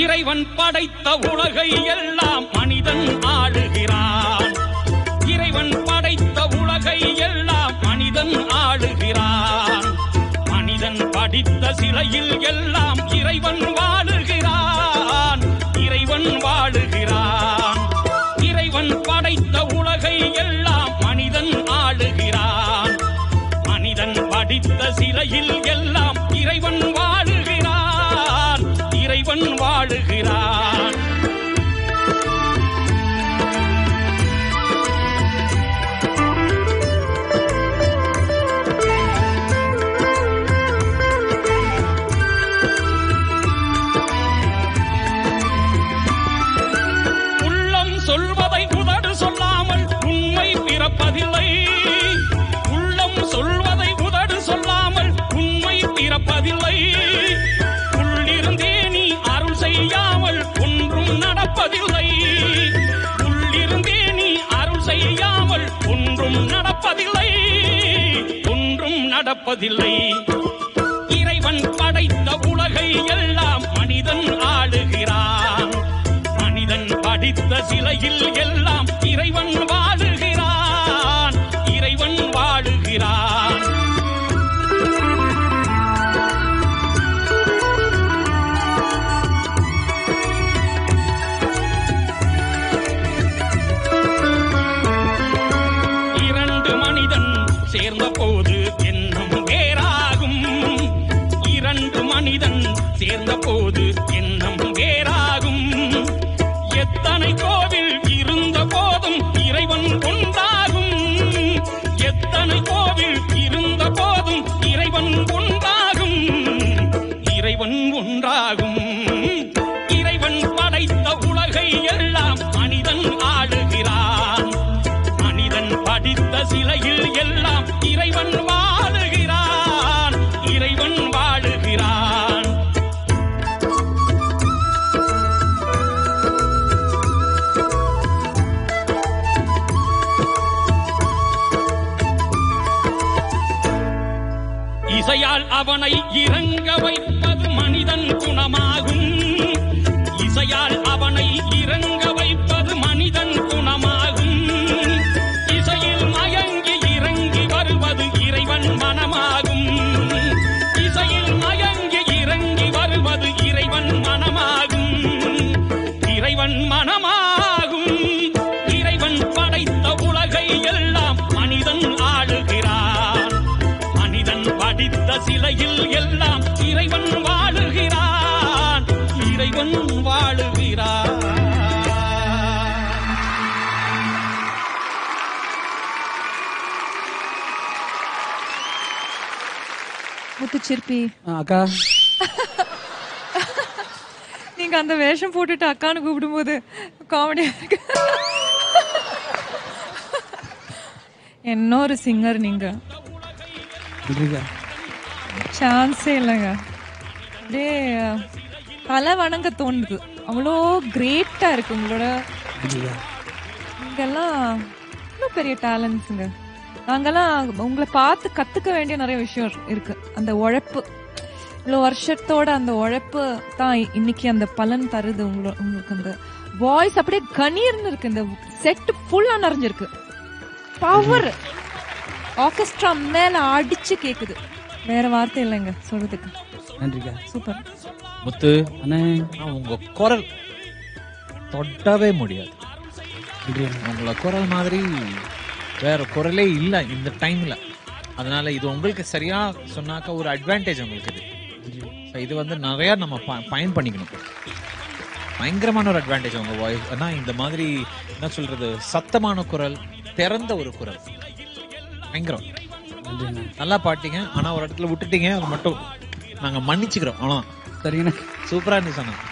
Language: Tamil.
இறைவன் படைத்த உலகை எல்லாம் மனிதன் ஆளுகிறான் இறைவன் படைத்த உலகை எல்லாம் மனிதன் ஆளுகிறான் மனிதன் படித்த சிலையில் எல்லாம் இறைவன் வாழுகிறான் இறைவன் வாழுகிறான் இறைவன் படைத்த உலகை எல்லாம் மனிதன் ஆளுகிறான் மனிதன் படித்த சிலையில் எல்லாம் இறைவன் வாழுகிறான் இறைவன் வாழுகிறான் உள்ளம் சொல்வதை உதடு சொல்லாமல் உண்மை பிறப்பதில்லை உள்ளம் சொல்வதை உதடு சொல்லாமல் உண்மை பிறப்பதில்லை உள்ளிருந்தே நீ அருள் செய்யாமல் ஒன்றும் நடப்பதில்லை உள்ளிருந்தே நீ அருள் செய்யாமல் ஒன்றும் நடப்பதில்லை ஒன்றும் நடப்பதில்லை இறைவன் படைத்த உலகை எல்லாம் மனிதன் ஆளுகிறான் மனிதன் படித்த சிலையில் எல்லாம் இறைவன் வாழுகிறான் இறைவன் வாழுகிறான் இரண்டு மனிதன் சேர்ந்த போது எண்ணம் வேறாகும் இரண்டு மனிதன் சேர்ந்த போது எண்ணம் வேறாகும் எத்தனை கோவில் இருந்த போதும் இறைவன் ஒன்றாகும் எத்தனை கோவில் இருந்த போதும் இறைவன் ஒன்றாகும் இறைவன் ஒன்றாகும் இறைவன் படைத்த உலகை எல்லாம் மனிதன் ஆளுகிறான் மனிதன் படித்த சிலையில் எல்லாம் இறைவன் வாழுகிறான் இறைவன் வாழுகிறான் இசையால் அவனை இறங்க வைப்பது மனிதன் குணமாகும் இசையால் அவனை இறங்க வைப்பது மனிதன் குணமாகும் இசையில் மயங்கி இறங்கி வருவது இறைவன் மனமாகும் இசையில் மயங்கி இறங்கி வருவது இறைவன் மனமாகும் இறைவன் மனமாகும் இறைவன் படைத்த உலகை எல்லாம் மனிதன் ஆளுகிறான் மனிதன் படித்த சிலையில் எல்லாம் இறைவன் வாழுகிறான் இறைவன் வாழுகிறான் முத்துச்சிற்பி ஆ, அக்கா நீங்க அந்த வேஷம் போட்டுட்டு அக்கான்னு கூப்பிடும்போது காமெடியா இருக்கு என்ன ஒரு சிங்கர் நீங்க நன்றிக்கா சான்ஸே இல்லைங்க அப்படியே தலை வணங்க தோணுது அவ்வளோ கிரேட்டா இருக்கு உங்களோட நன்றிக்கா நீங்கெல்லாம் இன்னும் பெரிய டேலண்ட்ஸுங்க நாங்கெல்லாம் உங்களை பார்த்து கத்துக்க வேண்டிய நிறைய விஷயம் இருக்கு அந்த உழைப்பு இவ்வளோ வருஷத்தோட அந்த உழைப்பு தான் இன்னைக்கு அந்த பலன் தருது உங்களோ உங்களுக்கு அந்த வாய்ஸ் அப்படியே கணீர்னு இருக்கு இந்த செட் ஃபுல்லா நிறைஞ்சிருக்கு பவர் ஆர்கெஸ்ட்ரா மேல அடிச்சு கேக்குது வேற வார்த்தை இல்லைங்க சொல்றதுக்கு நன்றிக்கா சூப்பர் முத்து அண்ணே ஆனா உங்க குரல் தொட்டவே முடியாது நன்றி அண்ணே. உங்கள குரல் மாதிரி வேற குரலே இல்ல இந்த டைம்ல அதனால இது உங்களுக்கு சரியா சொன்னாக்க ஒரு அட்வான்டேஜ் உங்களுக்கு இது So இது வந்து நிறைய நம்ம ப- பயன் பண்ணிக்கணும் பயங்கரமான ஒரு அட்வான்டேஜ் உங்க வாய்ஸ் ஆனா இந்த மாதிரி என்ன சொல்றது சத்தமான குரல் திறந்த ஒரு குரல் பயங்கரம் நன்றி அண்ணே நல்லா பாட்டீங்க ஆனா ஒரு இடத்துல விட்டுட்டீங்க அது மட்டும் நாங்க மன்னிச்சுக்கிறோம் ஆனா சரிங்கண்ணே சூப்பரா இருந்துச்சு சொன்னா